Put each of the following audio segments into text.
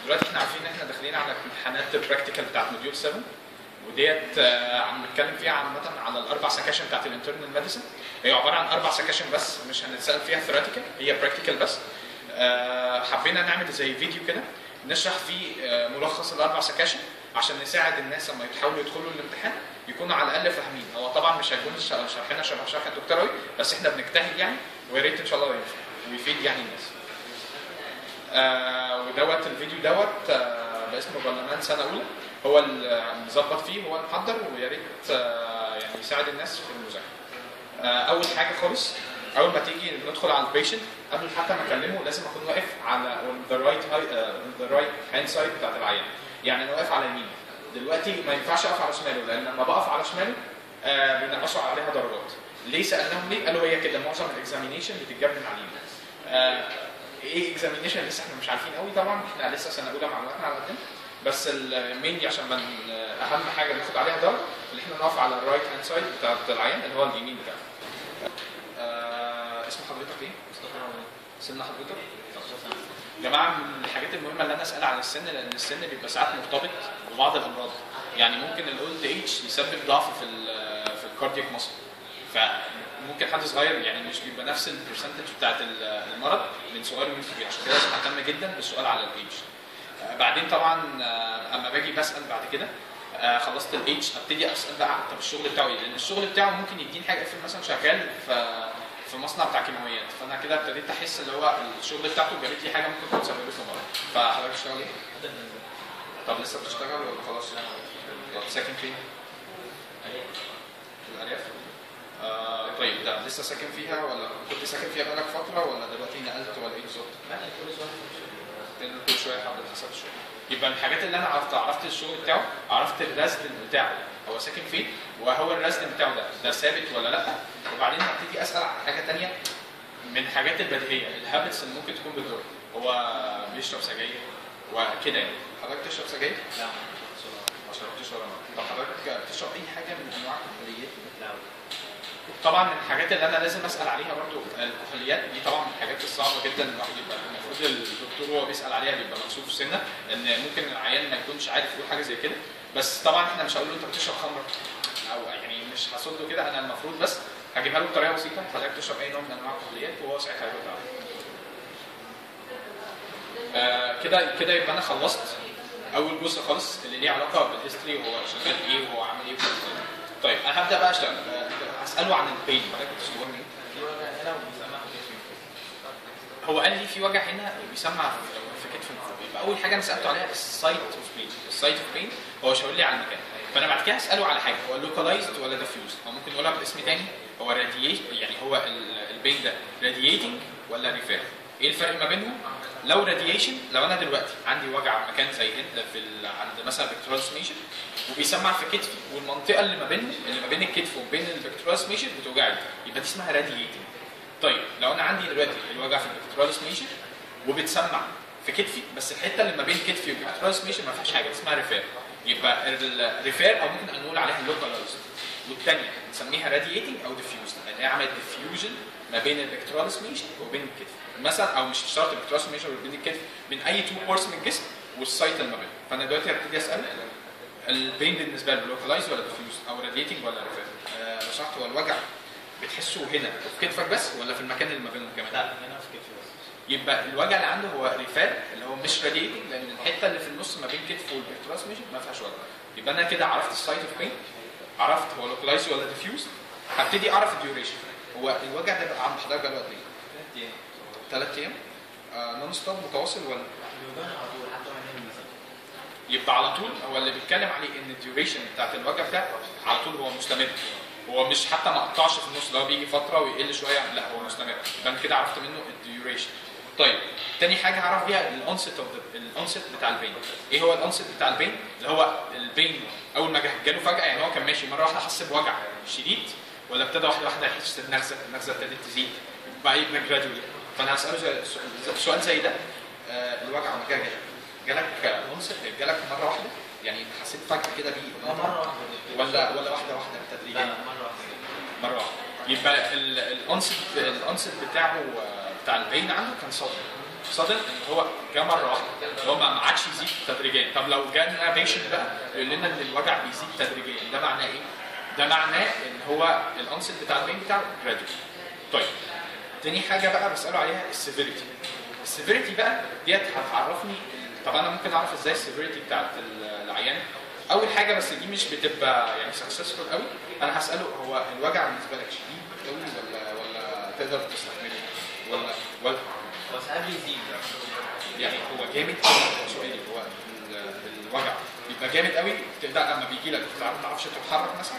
دلوقتي احنا عارفين ان احنا داخلين على امتحانات البراكتيكال بتاعت موديول 7 وديت آه، عم نتكلم فيها عامه على الاربع سكاشن بتاعت الانترنال ميديسن هي عباره عن اربع سكاشن بس مش هنتسال فيها ثيوريتيكال هي براكتيكال بس آه، حبينا نعمل زي فيديو كده نشرح فيه آه، ملخص الاربع سكاشن عشان نساعد الناس لما يحاولوا يدخلوا الامتحان يكونوا على الاقل فاهمين هو طبعا مش هيكون ش- شرحنا شبه شرح الدكتور قوي بس احنا بنجتهد يعني ويا ريت ان شاء الله ينفع ويفيد يعني الناس آه ودوت الفيديو دوت آه باسم برلمان سنه اولى هو اللي مظبط فيه هو المحضر ويا ريت آه يعني يساعد الناس في المذاكره. آه اول حاجه خالص اول ما تيجي ندخل على البيشنت قبل حتى ما اكلمه لازم اكون واقف على ذا رايت ذا رايت هاند سايد بتاعت العيان يعني انا واقف على يمينه دلوقتي ما ينفعش اقف على شماله لان لما بقف على شماله آه بينقصوا عليها درجات ليه سالناهم ليه قالوا هي كده معظم الاكزامينيشن بتتجاب من على اليمين آه ايه اكزامينيشن لسه احنا مش عارفين قوي طبعا احنا لسه سنه اولى معلوماتنا على قدنا بس المينلي عشان من اهم حاجه ناخد عليها درجه اللي احنا نقف على الرايت هاند سايد بتاعت العيان اللي هو اليمين بتاعه آه اسم حضرتك ايه؟ سن حضرتك؟ يا جماعه من الحاجات المهمه اللي انا اسال عن السن لان السن بيبقى ساعات مرتبط ببعض الامراض يعني ممكن الاولد ايج يسبب ضعف في ال في الكاردياك ماسل فممكن حد صغير يعني مش بيبقى نفس البرسنتج بتاعت ال- المرض من صغير ومن كبير عشان كده لازم اهتم جدا بالسؤال على الايج آه، بعدين طبعا آه، اما باجي بسال بعد كده آه، خلصت الايدج ابتدي اسال بقى طب الشغل بتاعه ايه؟ لان الشغل بتاعه ممكن يديني حاجه افرض مثلا شغال في في مصنع بتاع كيماويات فانا كده ابتديت احس اللي هو الشغل بتاعته جابت لي حاجه ممكن تكون سببت لي مرض فحضرتك بتشتغل ايه؟ طب لسه بتشتغل ولا خلاص؟ طب ساكن فين؟ في الارياف؟ آه طيب ده لسه ساكن فيها ولا كنت ساكن فيها بقالك فتره ولا دلوقتي نقلت ولا ايه بالظبط؟ لان كل شويه حضرتك حسب الشغل يبقى من الحاجات اللي انا عرفتها عرفت الشغل بتاعه عرفت الرزن بتاعه هو ساكن فين وهو الرزن بتاعه ده ده ثابت ولا لا وبعدين هبتدي اسال عن حاجه تانية من الحاجات البديهيه الهابتس اللي ممكن تكون بتضر هو بيشرب سجاير وكده يعني حضرتك تشرب سجاير؟ لا ما شربتش ولا مرة طب حضرتك بتشرب اي حاجه من انواع الكحوليات؟ لا طبعا من الحاجات اللي انا لازم اسال عليها برضو الكحوليات دي طبعا من الحاجات الصعبه جدا الواحد يبقى المفروض الدكتور وهو بيسال عليها بيبقى مكسوف سنه لان ممكن العيان ما يكونش عارف يقول حاجه زي كده بس طبعا احنا مش هقول له انت بتشرب خمر او يعني مش هصده كده انا المفروض بس هجيبها له بطريقه بسيطه حضرتك تشرب اي نوع من انواع الكحوليات وهو ساعتها هيرد عليا. آه كده كده يبقى انا خلصت اول جزء خالص اللي ليه علاقه بالهيستوري وهو شغال ايه وهو عامل ايه وكده. طيب انا هبدا بقى اشتغل آه، هساله عن البين حضرتك بتشتغل ايه؟ في وجع هنا وبيسمع في هو قال لي في وجع هنا بيسمع في في كتف من فوق يبقى اول حاجه انا سالته عليها السايت اوف بين السايت اوف بين هو شاور لي على المكان فانا بعد كده هساله على حاجه هو لوكالايزد ولا ديفيوزد هو ممكن يقولها باسم تاني هو رادييت يعني هو ال- البين ده رادييتنج ولا ريفير ايه الفرق ما بينهم لو راديشن لو انا دلوقتي عندي وجع مكان زي هنا في ال... عند مثلا بكتيريال سميشن وبيسمع في كتفي والمنطقه اللي ما بين اللي ما بين الكتف وبين البكتيريال سميشن بتوجعني يبقى دي اسمها رادييتنج طيب لو انا عندي دلوقتي الوجع في البكتيريال سميشن وبتسمع في كتفي بس الحته اللي ما بين كتفي والبكتيريال سميشن ما فيهاش حاجه اسمها ريفير يبقى الريفير او ممكن نقول عليها لوكالايزد والثانيه نسميها رادييتنج او ديفيوزد لان هي عملت ديفيوجن ما بين البكتيريال سميشن وبين الكتف مثلا او مش شرط البكتيريال سميشن وبين الكتف من اي تو بورس من الجسم والسايت اللي ما بينهم فانا دلوقتي هبتدي اسال البين بالنسبه له لوكالايز ولا ديفيوز او راديتنج ولا ريفير آه لو شرحت هو الوجع بتحسه هنا في كتفك بس ولا في المكان اللي ما بينهم كمان لا هنا في كتفي بس يبقى الوجع اللي عنده هو ريفير اللي هو مش راديتنج لان الحته اللي في النص ما بين كتفه والبكتيريال سميشن ما فيهاش وجع يبقى انا كده عرفت السايت اوف بين عرفت هو لوكالايز ولا ديفيوز هبتدي اعرف الديوريشن هو الوجع ده بقى عند حضرتك بقى له قد ايه؟ ثلاث ايام ثلاث ايام آه نون ستوب متواصل ولا بيوجعني على طول حتى وانا نايم مثلا يبقى على طول هو اللي بيتكلم عليه ان الديوريشن بتاعت الوجع ده على طول هو مستمر هو مش حتى ما قطعش في النص ده هو بيجي فتره ويقل شويه لا هو مستمر يبقى انا كده عرفت منه الديوريشن طيب تاني حاجه هعرف بيها الانست اوف الانست بتاع البين ايه هو الانست بتاع البين اللي هو البين اول ما جه- جاله فجاه يعني هو كان ماشي مره واحده حس بوجع شديد ولا ابتدى واحده واحده يحس بنغزه النغزه ابتدت تزيد بقى يبقى جرادولي فانا هساله زي- سؤال- سؤال زي ده آه، الوجع لما جه جالك جالك انست جالك مره واحده يعني حسيت فجاه كده بيه لا مره واحده ولا ولا واحده واحده لا تدريجيا لا مره واحده مره واحده يبقى الانست الانست بتاعه آه، بتاع البين عنده كان صدمه صدق ان هو جه مره واحده اللي هو ما ما عادش يزيد تدريجيا طب لو جالنا بيشنت بقى يقول لنا ان الوجع بيزيد تدريجيا ده معناه ايه؟ ده معناه ان هو الانسل بتاع البين بتاعه جراديوال طيب تاني حاجه بقى بساله عليها السيفيريتي السيفيريتي بقى ديت هتعرفني طب انا ممكن اعرف ازاي السيفيريتي بتاعت العيان اول حاجه بس دي مش بتبقى يعني سكسسفول قوي انا هساله هو الوجع بالنسبه لك شديد قوي ولا ولا تقدر تستحمله ولا ولا هو ساعات بيزيد يعني هو جامد قوي هو سؤالي هو ال- الوجع بيبقى جامد قوي تبدا لما بيجي لك ما تعرفش تتحرك مثلا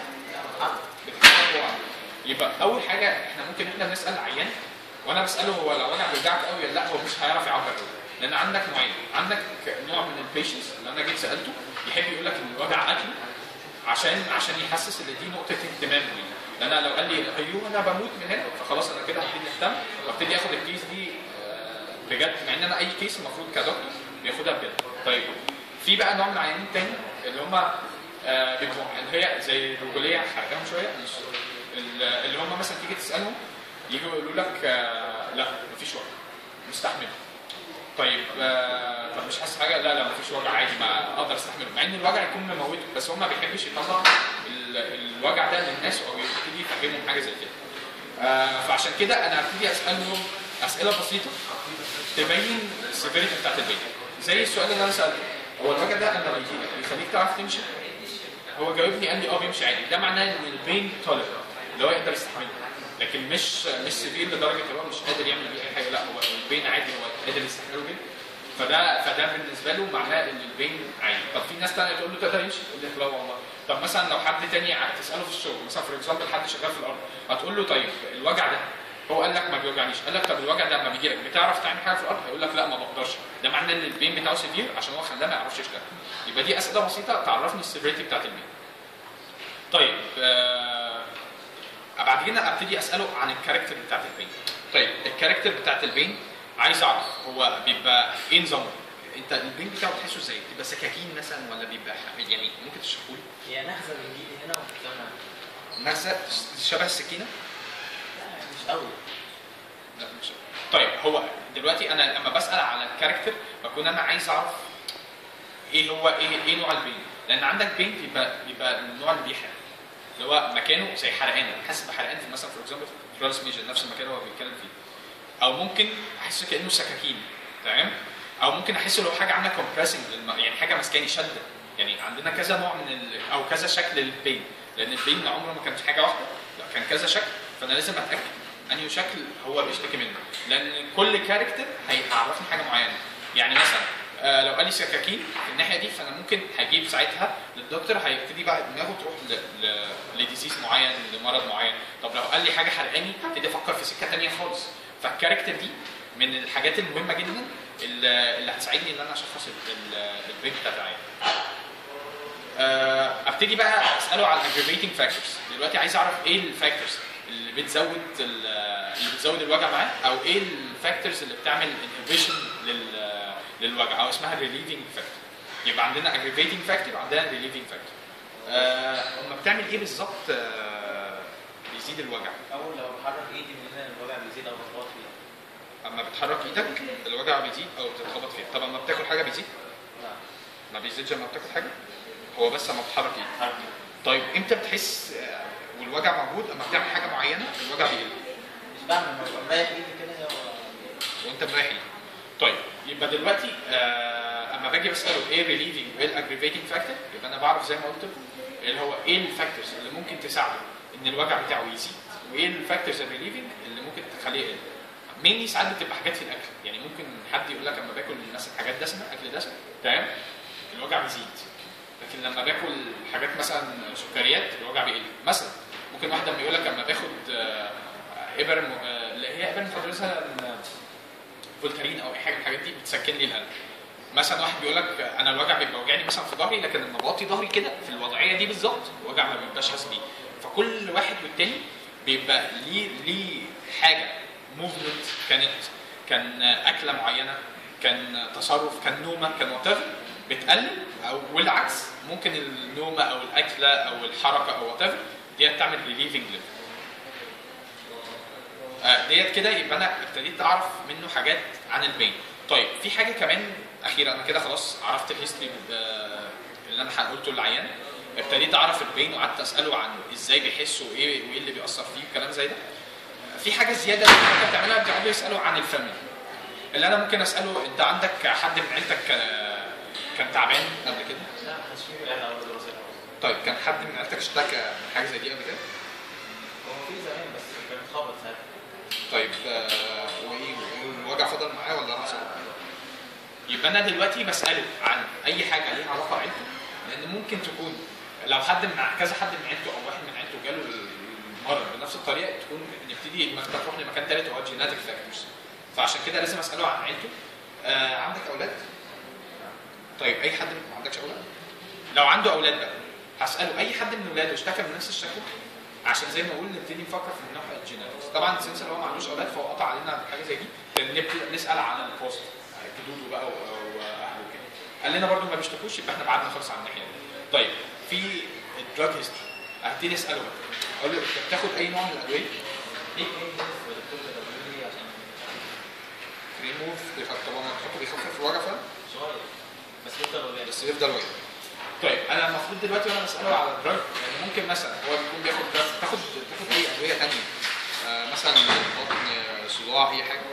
بتتحرك هو يبقى اول حاجه احنا ممكن احنا بنسال عيان وانا بساله هو لو وجع بيوجعك قوي ولا لا هو مش هيعرف يعبر قوي لان عندك نوعين عندك نوع من البيشنس اللي انا جيت سالته يحب يقول لك ان الوجع قتله عشان عشان يحسس ان دي نقطه اهتمام لي لان انا لو قال لي ايوه انا بموت من هنا فخلاص انا كده هبتدي اهتم وابتدي اخد الكيس دي آه، بجد مع ان انا اي كيس المفروض كدكتور بياخدها بجد طيب في بقى نوع من العيانين تاني اللي هم آه، بيبقوا اللي هي زي الرجوليه حرقاهم شويه مش ال- اللي هم مثلا تيجي تسالهم يجوا يقولوا لك آه، لا مفيش وجع مستحمل طيب آه، طب مش حاسس حاجه لا لا مفيش وجع عادي ما اقدر استحمله مع ان الوجع يكون مموته بس هو ما بيحبش يطلع ال- الوجع ده للناس او يبتدي يفهمهم حاجه زي كده آه، فعشان كده انا هبتدي اسالهم اسئله بسيطه تبين السيفيريتي بتاعت البين زي السؤال اللي انا سالته هو الوجع ده لما بيجي لك بيخليك تعرف تمشي هو جاوبني قال لي اه بيمشي عادي ده معناه ان البين طالب اللي هو يقدر يستحمله لكن مش مش سيفير لدرجه ان هو مش قادر يعمل بيه اي حاجه لا هو البين عادي هو قادر يستحمله جدا فده فده بالنسبه له معناه ان البين عادي طب في ناس تانية تقول له تقدر يمشي يقول لك لا والله طب مثلا لو حد تاني ع- تساله في الشغل مثلا فور اكزامبل حد شغال في الارض هتقول له طيب الوجع ده هو قال لك ما بيوجعنيش قال لك طب الوجع ده لما بيجي لك بتعرف تعمل حاجه في الارض هيقول لك لا ما بقدرش ده معناه ان البين بتاعه سيفير عشان هو خلاه ما يعرفش يشتغل يبقى دي اسئله بسيطه تعرفني السيفيريتي بتاعت البين طيب آه بعد كده ابتدي اساله عن الكاركتر بتاعت البين طيب الكاركتر بتاعت البين عايز اعرف هو بيبقى ايه نظامه انت البين بتاعه تحسه ازاي بيبقى سكاكين مثلا ولا بيبقى ح- يعني ممكن تشرحه لي هي نغزه من ايدي هنا وبتتجمع نغزه شبه السكينه لا مش قوي لا مش طيب هو دلوقتي انا لما بسال على الكاركتر بكون انا عايز اعرف ايه هو ايه ايه نوع البين لان عندك بين بيبقى بيبقى النوع اللي بيحرق اللي هو مكانه زي حرقان حاسس بحرقان في مثلا فور اكزامبل كلاس ميجر نفس المكان اللي هو بيتكلم فيه او ممكن احس كانه سكاكين تمام او ممكن احس لو حاجه عامله كومبريسنج يعني حاجه ماسكاني شده يعني عندنا كذا نوع من ال... او كذا شكل للبين لان البين عمره ما كانت حاجه واحده لا كان كذا شكل فانا لازم اتاكد انهي شكل هو بيشتكي منه لان كل كاركتر هيعرفني حاجه معينه يعني مثلا آه لو قال لي سكاكين في الناحيه دي فانا ممكن هجيب ساعتها للدكتور هيبتدي بقى دماغه تروح ل... ل... لديزيز معين لمرض معين طب لو قال لي حاجه حرقاني هبتدي افكر في سكه ثانيه خالص فالكاركتر دي من الحاجات المهمه جدا اللي اللي هتساعدني ان انا اشخص ال- ال- البريك بتاع العيان آه، ابتدي بقى اساله على الاجريفيتنج فاكتورز دلوقتي عايز اعرف ايه الفاكتورز اللي بتزود ال- اللي بتزود الوجع معاه او ايه الفاكتورز اللي بتعمل انهبيشن للوجع او اسمها ريليفنج فاكتور يبقى عندنا اجريفيتنج فاكتور وعندنا ريليفنج فاكتور هم بتعمل ايه بالظبط آه، بيزيد الوجع اول لو بحرك ايدي من هنا الوجع بيزيد او بخبط فيها اما بتحرك ايدك الوجع بيزيد او بتتخبط فيها طب اما بتاكل حاجه بيزيد لا ما بيزيدش لما بتاكل حاجه هو بس اما بتحرك ايدك حرك طيب امتى بتحس آه، والوجع موجود اما بتعمل حاجه معينه الوجع بيقل مش بعمل ببقى مريح ايدي كده هو وانت مريح ايدك. طيب يبقى دلوقتي آه اما باجي بساله ايه ريليفنج وايه الاجريفيتنج فاكتور يبقى انا بعرف زي ما قلت لكم اللي هو ايه الفاكتورز اللي ممكن تساعده ان الوجع بتاعه يزيد وايه الفاكتورز الريليفنج اللي ممكن تخليه يقل مينلي ساعات بتبقى حاجات في الاكل يعني ممكن حد يقول لك اما باكل مثلا حاجات دسمه اكل دسم تمام الوجع بيزيد لكن لما باكل حاجات مثلا سكريات الوجع بيقل مثلا ممكن واحد لما يقول لك اما باخد آه، ابر م- آه، اللي هي ابر مفرزه فولتارين او اي حاجه من الحاجات دي بتسكن لي القلب مثلا واحد بيقول لك انا الوجع بيبقى وجعني مثلا في ظهري لكن لما بغطي ظهري كده في الوضعيه دي بالظبط الوجع ما بيبقاش حاسس بيه فكل واحد والتاني بيبقى ليه ليه حاجه موفمنت كانت كان اكله معينه كان تصرف كان نومه كان وات بتقلل او والعكس ممكن النومه او الاكله او الحركه او وات دي تعمل ريليفنج ليفل آه، ديت كده يبقى انا ابتديت اعرف منه حاجات عن البين طيب في حاجه كمان اخيره انا كده خلاص عرفت الهيستوري اللي انا قلته للعيان ابتديت اعرف البين وقعدت اساله عن ازاي بيحس وايه وايه اللي بيأثر فيه وكلام زي ده في حاجه زياده اللي ممكن تعملها بيقعدوا يسالوا عن الفاميلي اللي انا ممكن اساله انت عندك حد من عيلتك آه، كان تعبان قبل كده لا ما كانش فيه يعني اول دراسه طيب كان حد من عيلتك اشتكى من حاجه زي دي قبل كده هو في زمان بس كان خبط ساعتها طيب آه، وايه الوجع فضل معاه ولا حصل؟ يبقى انا دلوقتي بساله عن اي حاجه ليها علاقه بعيلته لان ممكن تكون لو حد من كذا حد من عيلته او واحد من عيلته جاله المرض بنفس الطريقه تكون نبتدي المكتب تروح لمكان ثالث وهو جيناتيك فاكتورز فعشان كده لازم اساله عن عيلته آه عندك اولاد؟ طيب اي حد ما عندكش اولاد؟ لو عنده اولاد بقى هساله اي حد من اولاده اشتكى من نفس الشكوى عشان زي ما اقول نبتدي نفكر في الناحيه الجينيتكس طبعا سنس اللي هو ما عندوش اولاد فهو قطع علينا حاجه زي دي لان نبتدي نسال عن البوست جدوده بقى و- واهله كده قال لنا برضو ما بيشتكوش يبقى احنا بعدنا خالص عن الناحيه دي طيب في الدراج هيستوري هبتدي اساله بقى اقول له انت بتاخد اي نوع من الادويه؟ ليه ايه الدكتور ده بيقول لي عشان ريموف طبعا ما تحطه بيخفف الوجع فعلا شويه بس يفضل ولا بس يفضل واقف طيب انا المفروض دلوقتي وانا بساله على الدراج يعني ممكن مثلا هو بيكون بياخد دراج تاخد تاخد اي ادويه ثانيه آه مثلا بطن صداع اي حاجه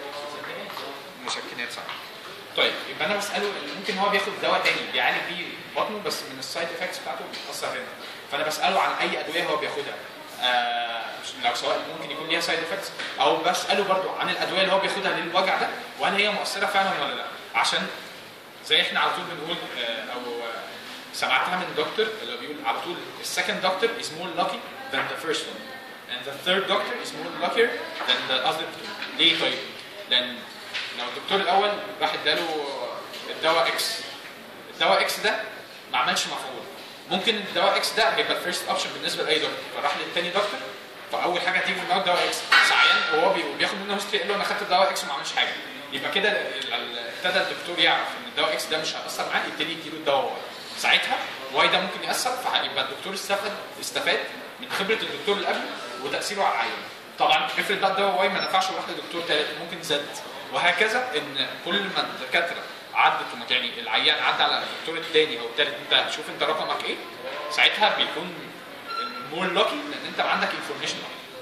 مسكنات صح طيب يبقى انا بساله ان ممكن هو بياخد دواء تاني بيعالج بيه بطنه بس من السايد افكتس بتاعته بتاثر هنا فانا بساله عن اي ادويه هو بياخدها آه لو سواء ممكن يكون ليها سايد افكتس او بساله برضو عن الادويه اللي هو بياخدها للوجع ده وهل هي مؤثره فعلا ولا لا عشان زي احنا على طول بنقول آه، او آه، سمعتها من دكتور اللي بيقول على طول السكند دكتور is more lucky than the first one and the third doctor is more luckier than the other two ليه طيب؟ لان لو الدكتور الاول راح اداله الدواء اكس الدواء اكس ده ما عملش مفعول ممكن الدواء اكس ده هيبقى الفيرست اوبشن بالنسبه لاي دكتور فراح للتاني دكتور فاول حاجه هتيجي في دماغه دواء اكس ساعيا وهو بي- بياخد منه هيستوري يقول له انا خدت دواء اكس وما عملش حاجه يبقى كده ال- ال- ابتدى الدكتور يعرف ان الدواء اكس ده مش هياثر معاه يبتدي يديله الدواء واي ساعتها واي ده ممكن ياثر فيبقى الدكتور استفاد استفاد من خبره الدكتور اللي قبله وتاثيره على العيان طبعا افرض بقى الدواء واي ما نفعش وراح لدكتور ثالث ممكن زاد وهكذا ان كل ما الدكاتره عدت وما- يعني العيان عدى على الدكتور الثاني او الثالث انت شوف انت رقمك ايه ساعتها بيكون مور لوكي لان انت عندك انفورميشن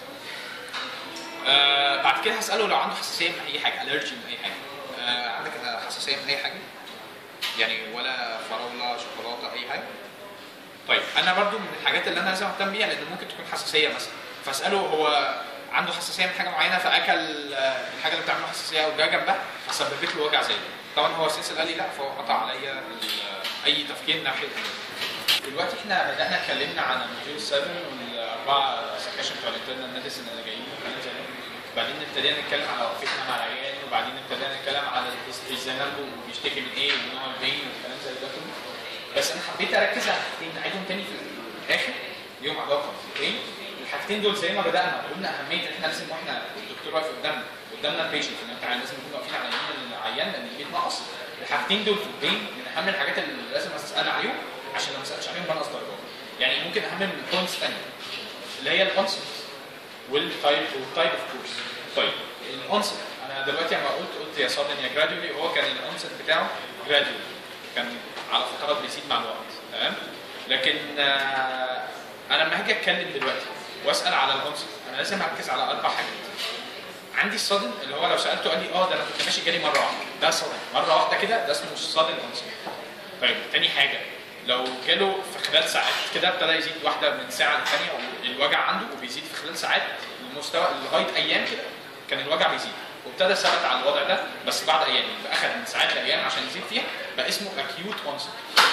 آه بعد كده هساله لو عنده حساسيه من اي حاجه الرجي من اي حاجه آه عندك حساسيه من اي حاجه يعني ولا فراوله شوكولاته اي حاجه طيب انا برضو من الحاجات اللي انا لازم اهتم بيها لان ممكن تكون حساسيه مثلا فاساله هو عنده حساسيه من حاجه معينه فاكل آه، الحاجه اللي بتعمل له حساسيه او جا جنبها فسببت له وجع زي ده طبعا هو سينسل قال لي لا فهو قطع عليا ال- اي تفكير ناحيه ده. دلوقتي احنا بدانا اتكلمنا عن الموديول 7 والاربعه سكاشن بتوع الانترنال ميديسن اللي جايين وكلام زي ده بعدين ابتدينا نتكلم على وقفتنا مع العيان وبعدين ابتدينا نتكلم على الهيستوري ازاي نرجو بيشتكي من ايه ونوع البين والكلام زي ده كله بس انا حبيت اركز على حاجتين نعيدهم تاني في الاخر ليهم علاقه ايه الحاجتين دول زي ما بدانا قلنا اهميه ان احنا لازم واحنا الدكتور واقف قدامنا قدامنا البيشنت في الامتحان لازم نكون واقفين على يمين العيان لان البيت ناقص الحاجتين دول في البين من اهم الحاجات اللي لازم اسال عليهم عشان لو ما سالتش عليهم بنقص درجات يعني ممكن اهم من البوينتس ثانيه اللي هي الانسر والتايب والتايب اوف كورس طيب الانسر انا دلوقتي لما قلت قلت يا صادن يا جرادولي هو كان الانسر بتاعه جرادولي كان على فترات بيزيد مع الوقت تمام لكن آه، انا لما هاجي اتكلم دلوقتي واسال على الانسر انا لازم اركز على اربع حاجات عندي الصادن اللي هو لو سالته قال لي اه ده انا كنت ماشي جالي مره واحده ده صادن مره واحده كده ده اسمه الصادن انسر طيب تاني حاجه لو جاله في خلال ساعات كده ابتدى يزيد واحده من ساعه للثانيه الوجع عنده وبيزيد في خلال ساعات المستوى لغايه ايام كده كان الوجع بيزيد وابتدى ثبت على الوضع ده بس بعد ايام يبقى اخذ من ساعات لايام عشان يزيد فيها بقى اسمه اكيوت اونست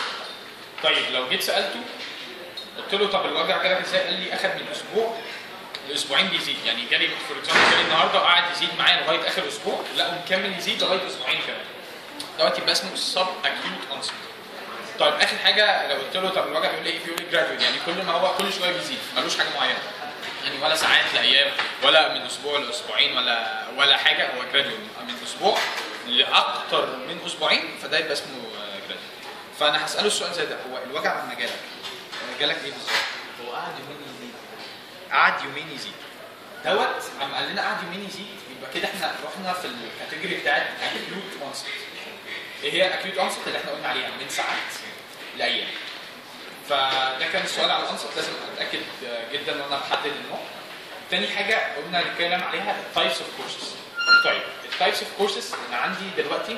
طيب لو جيت سالته قلت له طب الوجع جالك ازاي؟ قال لي اخذ من اسبوع لاسبوعين بيزيد يعني جالي فور اكزامبل جالي النهارده وقعد يزيد معايا لغايه اخر اسبوع لا ومكمل يزيد لغايه اسبوعين كمان دوت يبقى اسمه سب اكيوت اونست طيب اخر حاجه لو قلت له طب الوجع بيقول ايه بيقول لي جرادويت يعني كل ما هو كل شويه بيزيد ملوش حاجه معينه يعني ولا ساعات لايام ولا من اسبوع لاسبوعين ولا ولا حاجه هو جرادويت من اسبوع لاكتر من اسبوعين فده يبقى اسمه جرادويت فانا هساله السؤال زي ده هو الوجع لما جالك آه، جالك ايه بالظبط؟ هو قاعد يومين يزيد قعد يومين يزيد دوت عم قال لنا قعد يومين يزيد يبقى كده احنا رحنا في الكاتيجوري بتاعت اكيوت اونست ايه هي الاكيوت اونست اللي احنا قلنا عليها من ساعات لايام فده كان السؤال على الانسط لازم اتاكد جدا ان انا بحدد النوع تاني حاجه قلنا نتكلم عليها التايبس اوف كورسز طيب التايبس اوف كورسز انا عندي دلوقتي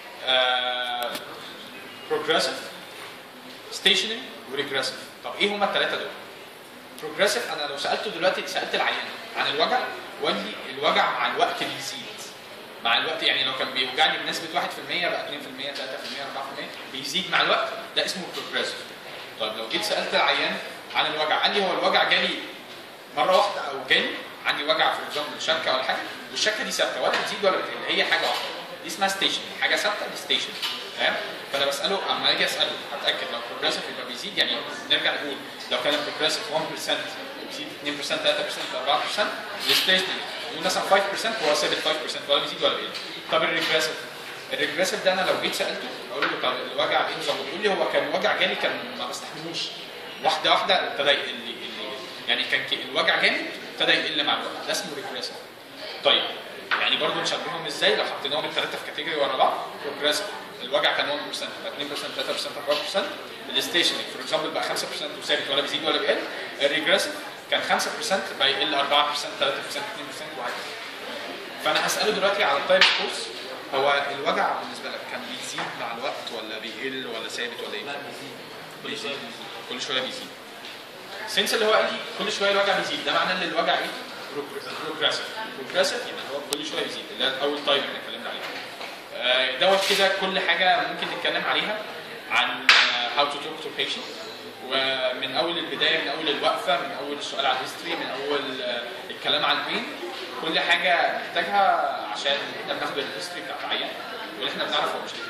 بروجريسيف ستيشنري وريجريسيف طب ايه هما الثلاثه دول بروجريسيف انا لو سالته دلوقتي سالت العيان عن الوجع وقال لي الوجع مع الوقت بيزيد مع الوقت يعني لو كان بيوجعني بنسبه 1% بقى 2% 3% 4% بيزيد مع الوقت ده اسمه بروجريسيف طيب لو جيت سالت العيان عن الوجع قال لي هو الوجع جالي مره واحده او جالي عندي وجع في اكزامبل شكه ولا حاجه والشكه دي ثابته ولا بتزيد ولا بتقل هي حاجه واحده دي اسمها ستيشن حاجه ثابته دي ستيشن تمام فانا بساله اما اجي اساله هتاكد لو بروجريسيف يبقى بيزيد يعني نرجع نقول لو كان البروجريسيف 1% بيزيد 2% 3% 4% الستيشن نقول مثلا 5% هو ثابت 5% ولا بيزيد ولا بيقل طب الريجريسيف الريجريسيف ده انا لو جيت سالته اقول له طب الوجع ايه نظامه؟ يقول لي هو كان وجع جالي كان ما بستحملوش واحده واحده ابتدى يقل يقل يعني كان ك- الوجع جامد ابتدى يقل مع الوقت ده اسمه ريجريسيف طيب يعني برضه نشبههم ازاي لو حطيناهم الثلاثه في كاتيجوري ورا بعض بروجريسيف الوجع كان 1% بقى 2% 3% 4% الستيشنري فور اكزامبل بقى 5% وثابت ولا بيزيد ولا بيقل الريجريسيف كان 5% بقى يقل 4% 3% 2% وهكذا فانا هساله دلوقتي على التايب كورس هو الوجع بالنسبه لك كان بيزيد مع الوقت ولا بيقل ولا ثابت ولا ايه؟ لا بيزيد كل شويه بيزيد كل شويه بيزيد سنس اللي هو قال لي كل شويه الوجع بيزيد ده معناه ان الوجع ايه؟ بروجريسيف بروجريسيف يعني هو كل شويه بيزيد اللي هي اول تايب اللي اتكلمنا عليه آه، دوت كده كل حاجه ممكن نتكلم عليها عن هاو تو توك تو بيشنت ومن اول البدايه من اول الوقفه من اول السؤال على الهيستوري من اول آه، الكلام على البين كل حاجه محتاجها عشان احنا بناخد الهيستوري بتاعت العيان واللي احنا بنعرف هو مشكلته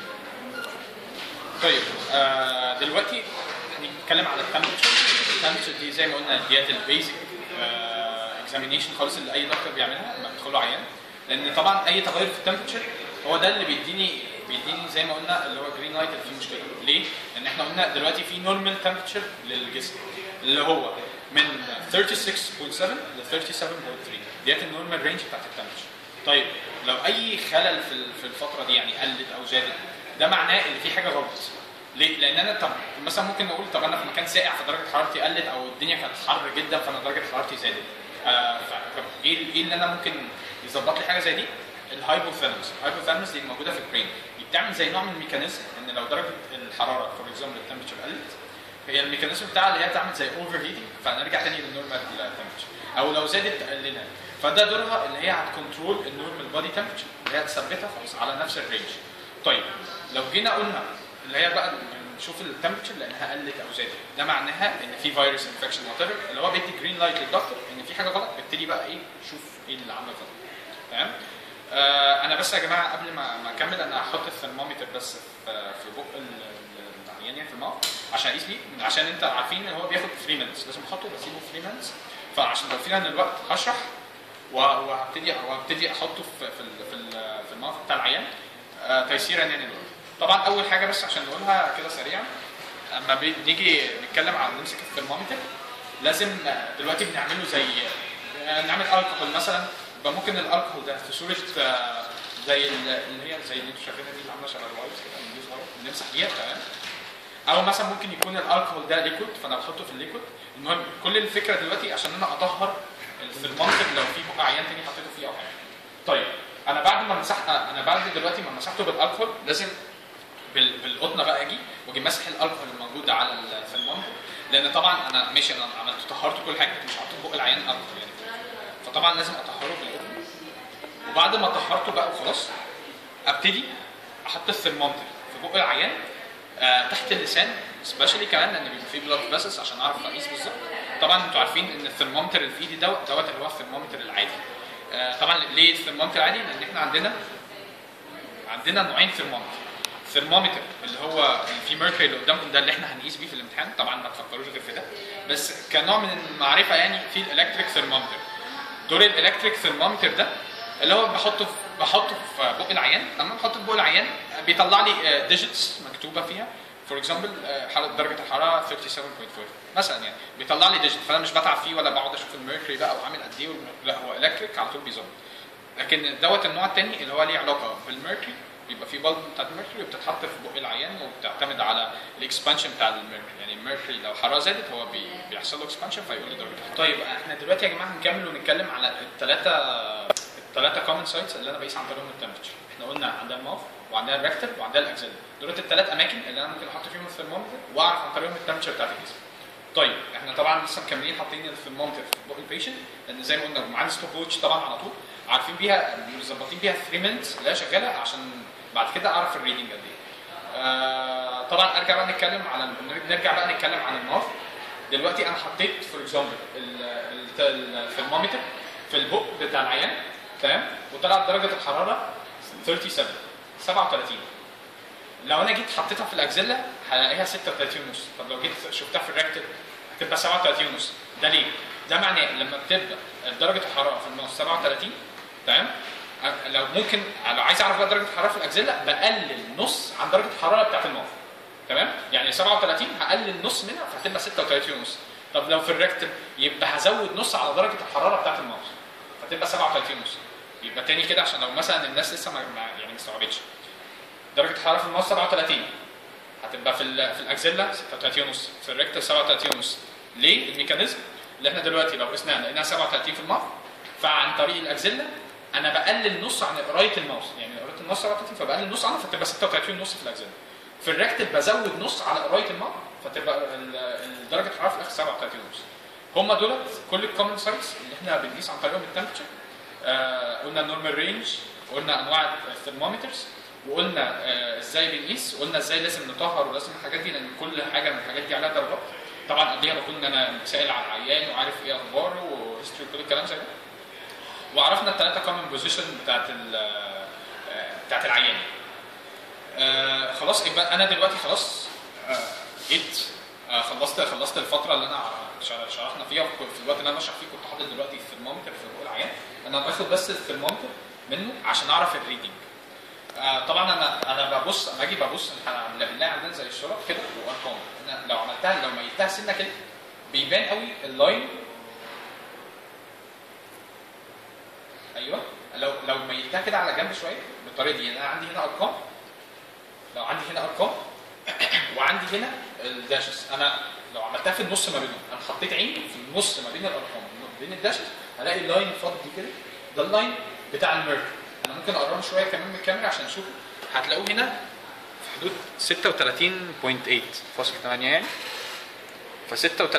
طيب آه دلوقتي هنتكلم على التمبرتشر التمبرتشر دي زي ما قلنا ديت البيزك اكزامينيشن خالص اللي اي دكتور بيعملها لما بيدخل له عيان لان طبعا اي تغير في التمبرتشر هو ده اللي بيديني بيديني زي ما قلنا اللي هو جرين لايت اللي فيه مشكله ليه؟ لان احنا قلنا دلوقتي في نورمال تمبرتشر للجسم اللي هو من 36.7 ل 37.3 ديت النورمال رينج بتاعت التمبرتشر طيب لو اي خلل في ال- في الفتره دي يعني قلت او زادت ده معناه ان في حاجه غلط ليه؟ لان انا طب مثلا ممكن نقول طب انا في مكان ساقع فدرجه حرارتي قلت او الدنيا كانت حر جدا فانا درجه حرارتي زادت. آه ف- طب ايه ايه اللي انا ممكن يظبط لي حاجه زي دي؟ الهايبوثالاموس، الهايبوثالاموس دي موجوده في البرين دي بتعمل زي نوع من الميكانيزم ان لو درجه الحراره فور اكزامبل التمبرتشر قلت هي الميكانيزم بتاعها اللي هي بتعمل زي اوفر هيتنج فنرجع تاني للنورمال تمبرتشر او لو زادت تقللها فده دورها اللي هي هتكنترول النورمال بادي تمبرتشر اللي هي تثبتها خلاص على نفس الرينج طيب لو جينا قلنا اللي هي بقى نشوف التمبرتشر لانها قلت او زادت ده معناها ان في فيروس انفكشن وات اللي هو بيدي جرين لايت للدكتور ان في حاجه غلط بيبتدي بقى ايه شوف ايه اللي عامله غلط تمام آه انا بس يا جماعه قبل ما ما اكمل انا هحط الثرمومتر بس في في بق ال- ال- العيان يعني في الماوث عشان اقيس بيه عشان انت عارفين ان هو بياخد 3 minutes لازم احطه بسيبه 3 minutes فعشان لو فينا ان الوقت هشرح و- وهبتدي وهبتدي احطه في في ال- في ال- في الماوث بتاع العيان آه، تيسيرا يعني الوقت طبعا اول حاجه بس عشان نقولها كده سريعا اما بنيجي نتكلم عن نمسك الثرمومتر لازم آه، دلوقتي بنعمله زي آه، نعمل الكحول مثلا يبقى ممكن الالكحول ده في صوره آه، زي ال- اللي هي زي اللي انتوا شايفينها دي اللي عامله شبه الوايبس كده بنجيب وايب بنمسح بيها تمام او مثلا ممكن يكون الالكحول ده ليكويد فانا بحطه في الليكويد المهم كل الفكره دلوقتي عشان انا اطهر الثرمومتر لو في بقى عيان تاني حطيته فيه او حاجه طيب انا بعد ما مسحت انا بعد دلوقتي ما مسحته بالالكحول لازم بال- بالقطنه بقى اجي واجي مسح الالكحول الموجود على الثرمومتر لان طبعا انا ماشي انا عملت طهرت كل حاجه مش حاطط بق العيان الكحول يعني فطبعا لازم اطهره بالقطن وبعد ما طهرته بقى وخلاص ابتدي احط الثرمومتر في بق العيان آه تحت اللسان سبيشالي كمان لان بيبقى فيه بلاد فيسلز عشان اعرف اقيس بالظبط طبعا انتوا عارفين ان الثرمومتر اللي في ايدي دوت دوت اللي هو الثرمومتر العادي آه طبعا ليه الثرمومتر العادي لان احنا عندنا عندنا نوعين ثرمومتر ثرمومتر اللي هو اللي فيه ميركوري اللي قدامكم ده اللي احنا هنقيس بيه في الامتحان طبعا ما تفكروش غير في ده بس كنوع من المعرفه يعني في الالكتريك ثرمومتر دور الالكتريك ثرمومتر ده اللي هو بحطه في بحطه في بق العيان لما بحطه في بق العيان بيطلع لي ديجيتس مكتوبه فيها فور اكزامبل درجه الحراره 37.4 مثلا يعني بيطلع لي ديجيت فانا مش بتعب فيه ولا بقعد اشوف الميركوري بقى وعامل قد ايه والم- لا هو الكتريك على طول بيظبط لكن دوت النوع الثاني اللي هو ليه علاقه بالميركوري بيبقى في بلب بتاعت الميركوري وبتتحط في بق العيان وبتعتمد على الاكسبانشن بتاع الميركوري يعني الميركوري لو حراره زادت هو بي بيحصل له اكسبانشن فيقول لي درجه الحراره طيب احنا دلوقتي يا جماعه هنكمل ونتكلم على الثلاثه الثلاثه كومن سايتس اللي انا بقيس عن طريقهم التمبرتشر احنا قلنا عندنا الماف وعندنا الريكتر وعندنا الاكزيلا دولت الثلاث اماكن اللي انا ممكن احط فيهم الثرمومتر واعرف عن طريقهم التمبرتشر بتاعت الجسم طيب احنا طبعا لسه مكملين حاطين الثرمومتر في بق البيشنت لان زي ما قلنا معانا ستوب ووتش طبعا على طول عارفين بيها مظبطين بيها 3 مينتس اللي هي شغاله عشان بعد كده اعرف الريدنج قد ايه آه طبعا ارجع بقى نتكلم على نرجع بقى نتكلم عن النار دلوقتي انا حطيت فور اكزامبل الثرمومتر في البق بتاع العيان تمام وطلعت درجه الحراره 37 37 لو انا جيت حطيتها في الاكزيلا هلاقيها 36 ونص طب لو جيت شفتها في الريكتل هتبقى 37 ونص ده ليه؟ ده معناه لما بتبدا درجه الحراره في النص 37 تمام أ- لو ممكن لو عايز اعرف بقى درجه الحراره في الاكزيلا بقلل نص عن درجه الحراره بتاعت الموف تمام يعني 37 هقلل نص منها فهتبقى 36 ونص طب لو في الريكتل يبقى هزود نص على درجه الحراره بتاعت الموف فتبقى 37 ونص يبقى تاني كده عشان لو مثلا الناس لسه ما ما- يعني ما استوعبتش درجه الحراره في الماوس 37 هتبقى في ال في الاكزيلا 36 ونص في الريكتر 37 ونص ليه الميكانيزم اللي احنا دلوقتي لو قسناها لقيناها 37 في الماوس فعن طريق الاكزيلا انا بقلل نص عن قرايه الماوس يعني قرايه الماوس 37 فبقلل نص عنها فتبقى 36 ونص في الاكزيلا في الريكتر بزود نص على قرايه الماوس فتبقى ال- ال- درجه الحراره في الاخر 37 ونص هم دولت كل الكومن سايتس اللي احنا بنقيس عن طريقهم التمبرتشر آه قلنا النورمال رينج قلنا انواع الثرمومترز وقلنا آه ازاي بنقيس وقلنا ازاي لازم نطهر ولازم الحاجات دي لان كل حاجه من الحاجات دي عليها درجات طبعا قبليها بكون انا سائل على العيان وعارف ايه اخباره وهيستوري كل الكلام زي ده وعرفنا الثلاثه كومن بوزيشن بتاعت ال- آه، بتاعت العيان آه خلاص يبقى انا دلوقتي خلاص آه جيت آه خلصت خلصت الفتره اللي انا شر- شرحنا فيها في الوقت اللي انا بشرح فيه كنت حاطط دلوقتي الثرمومتر في بقول العيان انا باخد بس الثرمومتر منه عشان اعرف الريدنج آه طبعا انا انا ببص انا باجي ببص احنا بنلاقي عندنا زي الشرط كده وارقام انا لو عملتها لو ميتها سنه كده بيبان قوي اللاين ايوه لو لو ميلتها كده على جنب شويه بالطريقه دي انا عندي هنا ارقام لو عندي هنا ارقام وعندي هنا الداشز انا لو عملتها في النص ما بينهم انا حطيت عيني في النص ما بين الارقام ما بين الداشز هلاقي اللاين فاضي كده ده اللاين بتاع الميرك انا ممكن اقربه شويه كمان من الكاميرا عشان اشوفه هتلاقوه هنا في حدود 36.8 فاصل 8 يعني ف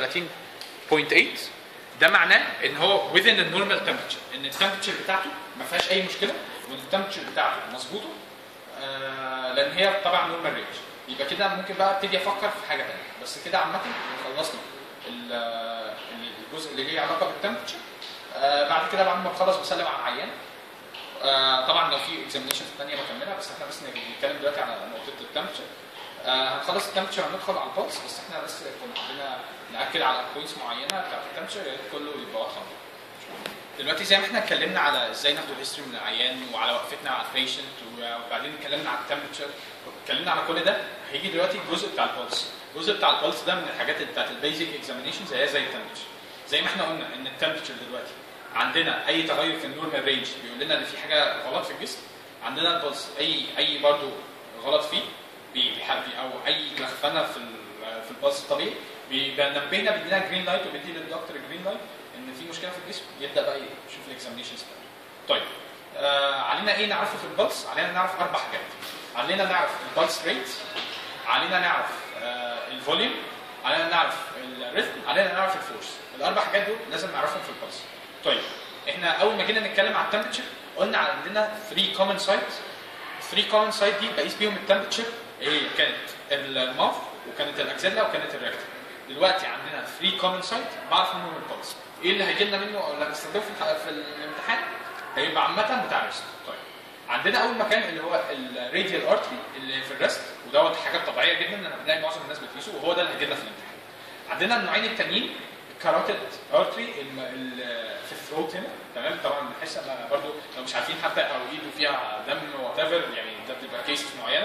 36.8 ده معناه ان هو within the normal temperature ان التمبرتشر بتاعته ما فيهاش اي مشكله وان التمبرتشر بتاعته مظبوطه آه لان هي طبعا نورمال رينج يبقى كده ممكن بقى ابتدي افكر في حاجه ثانيه بس كده عامه خلصنا ال- ال- الجزء اللي ليه علاقه بالتمبرتشر آه بعد كده بعد ما بخلص بسلم على العيان آه طبعا لو في اكزامينشن ثانيه بكملها بس احنا بس بنتكلم دلوقتي على نقطه التمبرتشر آه هنخلص التمبرتشر هندخل على البلس بس احنا بس كنا عندنا ناكد على بوينتس معينه بتاعت التمبرتشر يا ريت كله يبقى واضح دلوقتي زي ما احنا اتكلمنا على ازاي ناخد الهيستوري من العيان وعلى وقفتنا على البيشنت وبعدين اتكلمنا على التمبرتشر اتكلمنا على كل ده هيجي دلوقتي الجزء بتاع البلس الجزء بتاع البلس ده من الحاجات اللي بتاعت البيزك اكزامينشن زي زي التمبرتشر زي ما احنا قلنا ان التمبرتشر دلوقتي عندنا اي تغير في النورمال رينج بيقول لنا ان في حاجه غلط في الجسم عندنا البلس اي اي برضو غلط فيه بي- بيحب- او اي لخفنه في ال- في البلس الطبيعي بينبهنا بيدينا جرين لايت وبيدي للدكتور جرين لايت ان في مشكله في الجسم يبدا بقى يشوف الاكزامينشنز طيب آه علينا ايه نعرفه في البلس؟ علينا نعرف اربع حاجات علينا نعرف البلس ريت علينا نعرف آه الفوليوم علينا نعرف الريتم علينا نعرف الفورس الاربع حاجات دول لازم نعرفهم في البلس طيب احنا اول ما جينا نتكلم على التمبرتشر قلنا عندنا 3 كومن سايت 3 كومن سايت دي بقيس بيهم التمبرتشر هي كانت الماف وكانت الاكزيلا وكانت الريكتر دلوقتي عندنا 3 كومن سايت بعرف منهم البلس ايه اللي هيجي لنا منه او اللي هنستخدمه في الح- في الامتحان هيبقى عامه بتاع الريست طيب عندنا اول مكان اللي هو الراديال ارتري اللي في الريست ودوت حاجه طبيعيه جدا ان بنلاقي معظم الناس بتقيسه وهو ده اللي هيجي لنا في الامتحان عندنا النوعين التانيين الكاروتيد ارتري في الثروت هنا تمام طبعا بنحس ان برضو لو مش عارفين حتى او ايده فيها دم وات يعني ده بتبقى كيسز معينه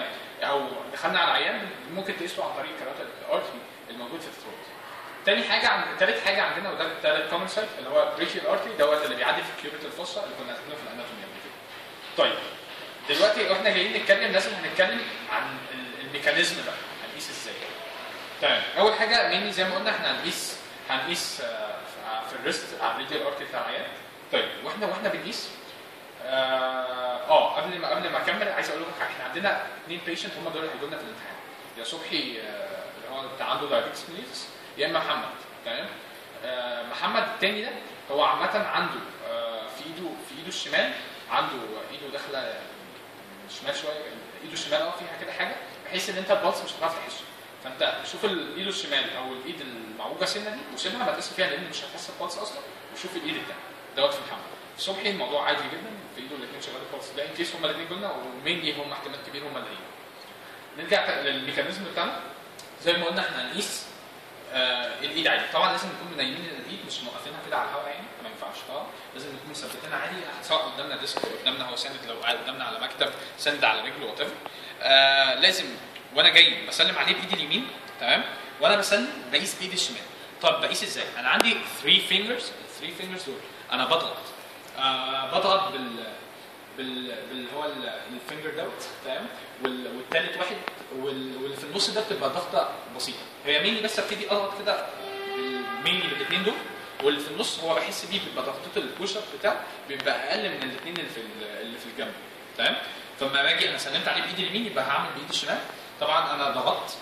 او دخلنا على العيان ممكن تقيسه عن طريق كرات الارتري الموجود في الثروت تاني حاجه عن تالت حاجه عندنا وده التالت كومن سايت اللي هو بريشيال ارتري دوت اللي بيعدي في كيوبيت الفصه اللي كنا اخدينه في الاناتومي قبل كده. طيب دلوقتي واحنا جايين نتكلم لازم هنتكلم عن ال- الميكانيزم بقى هنقيس ازاي. تمام اول حاجه ميني زي ما قلنا احنا هنقيس هنقيس آه، في الريست على الريديال ارتري بتاع العيان. طيب واحنا واحنا بنقيس اه آه، قبل ما قبل ما اكمل عايز اقول لكم حاجه احنا عندنا اثنين بيشنت هم دول اللي هيجوا لنا في الامتحان يا صبحي آه، اللي هو بتاع عنده دايابيتس ميليتس يا اما محمد تمام آه، محمد التاني ده هو عامه عنده آه، في ايده في ايده الشمال عنده ايده داخله من الشمال شويه ايده الشمال اه فيها كده حاجه بحيث ان انت البلس مش هتعرف تحسه فانت شوف ال- ايده الشمال او الايد المعوجه سنه دي وسيبها ما تقيس فيها لان مش هتحس البلس اصلا وشوف الايد التانيه دوت في محمد صبحي الموضوع عادي جدا في ايده الاثنين شغال خالص ده ان كيس هما الاثنين قلنا ومينلي هم احتمال كبير هما اللي هيجوا نرجع ت- للميكانيزم بتاعنا زي ما قلنا احنا هنقيس آه الايد عادي طبعا لازم نكون منيمين الايد مش موقفينها كده على الهواء يعني ما ينفعش طبعا لازم نكون مثبتينها عادي سواء قدامنا ديسك قدامنا هو ساند لو قاعد قدامنا على مكتب ساند على رجله وات آه لازم وانا جاي بسلم عليه بايدي اليمين تمام وانا بسلم بقيس بايدي الشمال طب بقيس ازاي؟ انا عندي 3 فينجرز 3 فينجرز دول انا بضغط آه بضغط بال بال باللي هو ال- الفينجر دوت تمام وال- والتالت واحد وال- واللي في النص ده بتبقى ضغطه بسيطه هي ميني بس ابتدي اضغط كده ميني بالاثنين دول واللي في النص هو بحس بيه بيبقى ضغطته البوش اب بتاعه بيبقى اقل من الاثنين اللي في ال- اللي في الجنب تمام فلما باجي انا سلمت عليه بايدي اليمين يبقى هعمل بايدي الشمال طبعا انا ضغطت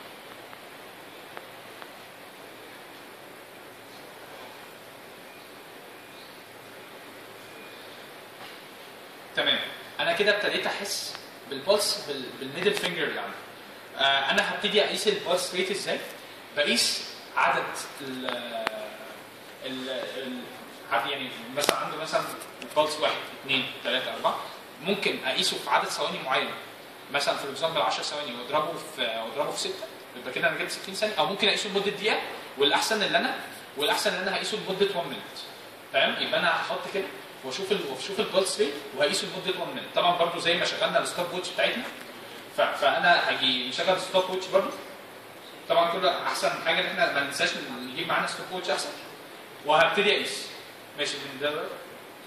تمام انا كده ابتديت احس بالبلس بال- بالميدل فينجر اللي عندي آه انا هبتدي اقيس البلس ريت ازاي بقيس عدد ال ال ال عدد يعني مثلا عنده مثلا البلس واحد اثنين ثلاثة أربعة ممكن أقيسه في عدد ثواني معين مثلا في اكزامبل 10 ثواني واضربه في واضربه في 6 يبقى كده انا جبت 60 ثانية أو ممكن أقيسه لمدة دقيقة والأحسن اللي أنا والأحسن ان أنا هقيسه لمدة 1 مينت تمام يبقى أنا هحط كده واشوف ال... واشوف البلس ريت وهقيسه لمده 1 مينت طبعا برضو زي ما شغلنا الستوب ووتش بتاعتنا ف... فانا هاجي نشغل الستوب ووتش برضو طبعا كل احسن حاجه ان احنا ما ننساش نجيب معانا ستوب ووتش احسن وهبتدي اقيس ماشي من ده بقى.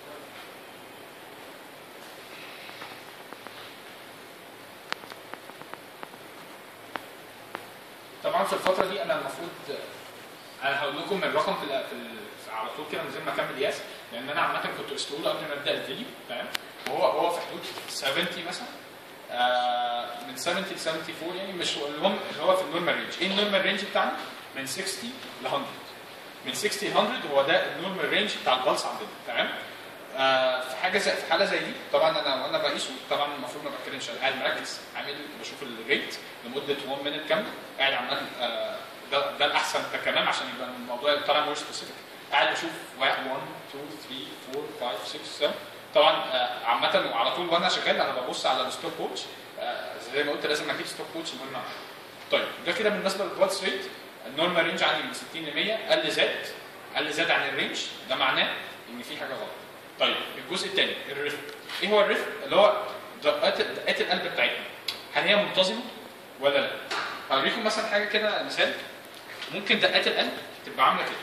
طبعا في الفتره دي انا المفروض انا هقول لكم الرقم في, ال- في, ال- على طول كده من غير ما اكمل قياس لان انا عامه كنت اسطوله قبل ما ابدا الفيديو تمام وهو هو في حدود 70 مثلا آه من 70 ل 74 يعني مش المهم اللي هو في النورمال رينج ايه النورمال رينج بتاعنا من 60 ل 100 من 60 ل 100 هو ده النورمال رينج بتاع البلس عندنا تمام آه في حاجه زي في حاله زي دي طبعا انا وانا بقيسه طبعا المفروض ما بتكلمش أنا قاعد مركز عامل بشوف الريت لمده 1 مينت كامله قاعد عمال آه ده ده الاحسن كمان عشان يبقى الموضوع طالع مور سبيسيفيك قاعد بشوف 1 1 2 3 4 5 6 7 طبعا آه، عامة وعلى طول وانا شغال انا ببص على الستوب ووتش آه، زي ما قلت لازم اجيب ستوب ووتش مهم معايا. طيب ده كده بالنسبه للبلس ريت النورمال رينج عندي من 60 ل 100 قل زاد قل زاد عن الرينج ده معناه ان في حاجه غلط. طيب الجزء الثاني الريتم ايه هو الريتم؟ اللي هو دقات دقات القلب بتاعتنا هل هي منتظمه ولا لا؟ هوريكم مثلا حاجه كده مثال ممكن دقات القلب تبقى عامله كده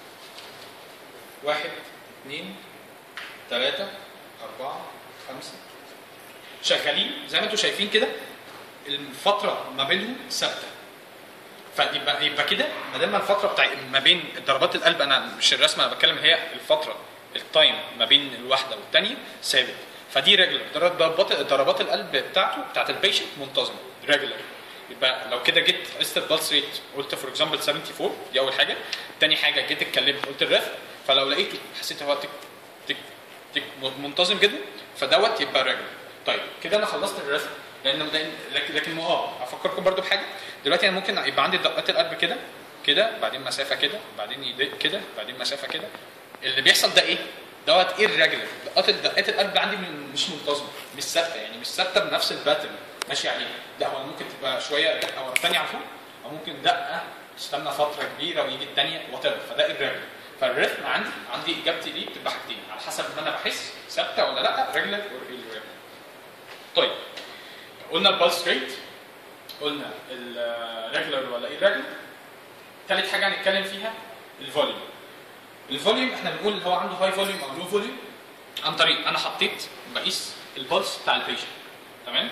واحد اثنين ثلاثة أربعة خمسة شغالين زي ما انتم شايفين كده الفترة ما بينهم ثابتة فيبقى يبقى كده ما دام الفترة بتاع ما بين ضربات القلب أنا مش الرسمة أنا بتكلم هي الفترة التايم ما بين الواحدة والتانية ثابت فدي ريجولر ضربات ضربات القلب بتاعته بتاعت البيشنت منتظمة ريجولر يبقى لو كده جيت قست البلس ريت قلت فور اكزامبل 74 دي اول حاجه تاني حاجه جيت اتكلمت قلت الريف فلو لقيته حسيت هو تك تك تك منتظم جدا فدوت يبقى ريجولر طيب كده انا خلصت الريف لان لأن- لكن لكن اه افكركم برضو بحاجه دلوقتي انا ممكن يبقى عندي دقات القلب كده كده بعدين مسافه كده بعدين يدق كده بعدين مسافه كده اللي بيحصل ده ايه؟ دوت irregular دقات دقات القلب عندي من- مش منتظمه مش ثابته يعني مش ثابته بنفس الباترن ماشي عليه لا هو ممكن تبقى شويه دقه ورا الثانيه على طول او ممكن دقه تستنى فتره كبيره ويجي الثانيه وات فده irregular فالريتم عندي عندي اجابتي ليه بتبقى حاجتين على حسب ما انا بحس ثابته ولا لا regular or irregular طيب قلنا البلس ريت قلنا الريجولار ولا irregular ثالث حاجه هنتكلم فيها الفوليوم الفوليوم احنا بنقول اللي هو عنده هاي فوليوم او لو فوليوم عن طريق انا حطيت بقيس البلس بتاع البيشنت تمام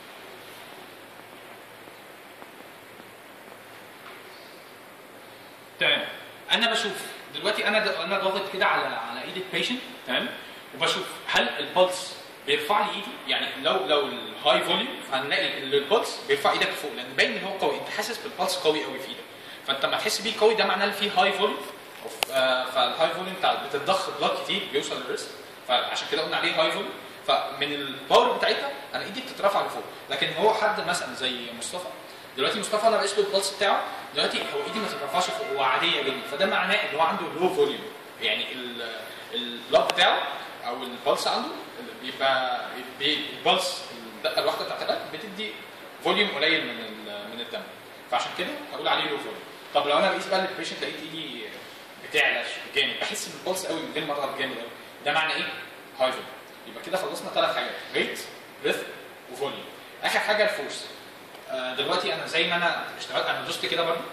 تمام انا بشوف دلوقتي انا د... انا ضاغط كده على على ايد البيشنت تمام وبشوف هل البلس بيرفع لي ايدي يعني لو لو الهاي فوليوم فهنلاقي ان البلس بيرفع ايدك لفوق لان باين ان هو قوي انت حاسس بالبلس قوي قوي في ايدك فانت لما تحس بيه قوي ده معناه ان فيه هاي فوليوم فالهاي فوليوم بتاع بتتضخ بلاد كتير بيوصل للريست فعشان كده قلنا عليه هاي فوليوم فمن الباور بتاعتها انا ايدي بتترفع لفوق لكن هو حد مثلا زي مصطفى دلوقتي مصطفى انا بقيس له البلس بتاعه دلوقتي هو ايدي ما تترفعش فوق هو عاديه جدا فده معناه ان هو عنده لو فوليوم يعني البلاد بتاعه او البلس عنده بيبقى بي- البلس الدقه الواحده بتاعت القلب بتدي فوليوم قليل من ال- من الدم فعشان كده هقول عليه لو فوليوم طب لو انا بقيس بقى البيشنت لقيت ايدي بتعلى جامد بحس بالبلس قوي من غير ما اضغط جامد قوي ده معنى ايه؟ هاي فوليوم يبقى كده خلصنا ثلاث حاجات ريت ريثم وفوليوم اخر حاجه الفورس آه، دلوقتي انا زي ما انا اشتغلت انا دوست كده برضه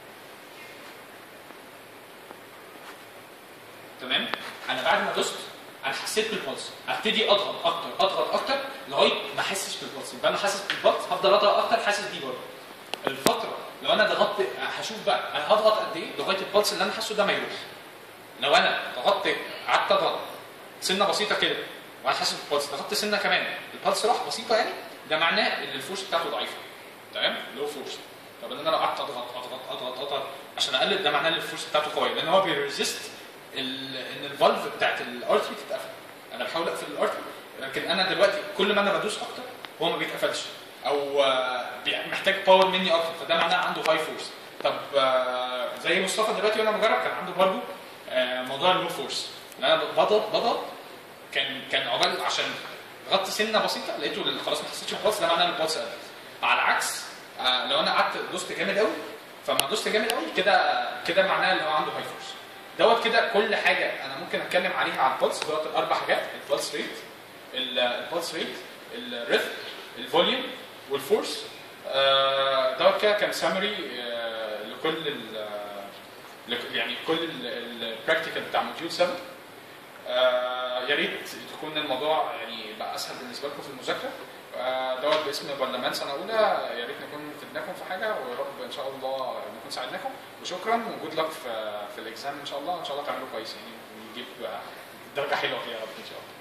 تمام انا بعد ما دوست انا حسيت بالبلس هبتدي اضغط اكتر اضغط اكتر لغايه ما احسش بالبلس يبقى انا حاسس بالبلس هفضل اضغط اكتر حاسس بيه برضه الفتره لو انا ضغطت هشوف بقى انا هضغط قد ايه لغايه البلس اللي انا حاسه ده ما يروح لو انا ضغطت قعدت اضغط سنه بسيطه كده وانا حاسس بالبلس ضغطت سنه كمان البلس راح بسيطه يعني ده معناه ان الفورس بتاعته ضعيفه تمام لو فورس طب ان انا لو قعدت اضغط اضغط اضغط اضغط عشان اقلل ده معناه ان الفورس بتاعته قويه لان هو بيريزست ال- ان الفالف بتاعت الارتري تتقفل انا بحاول اقفل الارتري لكن انا دلوقتي كل ما انا بدوس اكتر هو ما بيتقفلش او آه، بي- محتاج باور مني اكتر فده معناه عنده هاي فورس طب آه، زي مصطفى دلوقتي وانا بجرب كان عنده برضه آه، موضوع اللو فورس ان انا بضغط بضغط كان كان عقبال عشان ضغطت سنه بسيطه لقيته خلاص ما حسيتش بالبلس ده معناه ان البلس قل على العكس آه، لو انا قعدت دوست جامد قوي فما دوست جامد قوي كده كده معناه ان هو عنده هاي فورس دوت كده كل حاجه انا ممكن اتكلم عليها على البلس دوت الاربع حاجات البلس ريت البلس ريت الريثم الفوليوم والفورس آه، دوت كده كان سامري لكل ال لك- يعني كل البراكتيكال بتاع موديول 7 آه، يا ريت تكون الموضوع يعني بقى اسهل بالنسبه لكم في المذاكره آه، دوت باسم برلمان سنه اولى يا ريت نكون فدناكم في حاجه ويا رب ان شاء الله نكون ساعدناكم وشكرا وجود لك في في الاكزام ان شاء الله ان شاء الله تعملوا كويس يعني ونجيب آه، درجه حلوه فيها يا رب ان شاء الله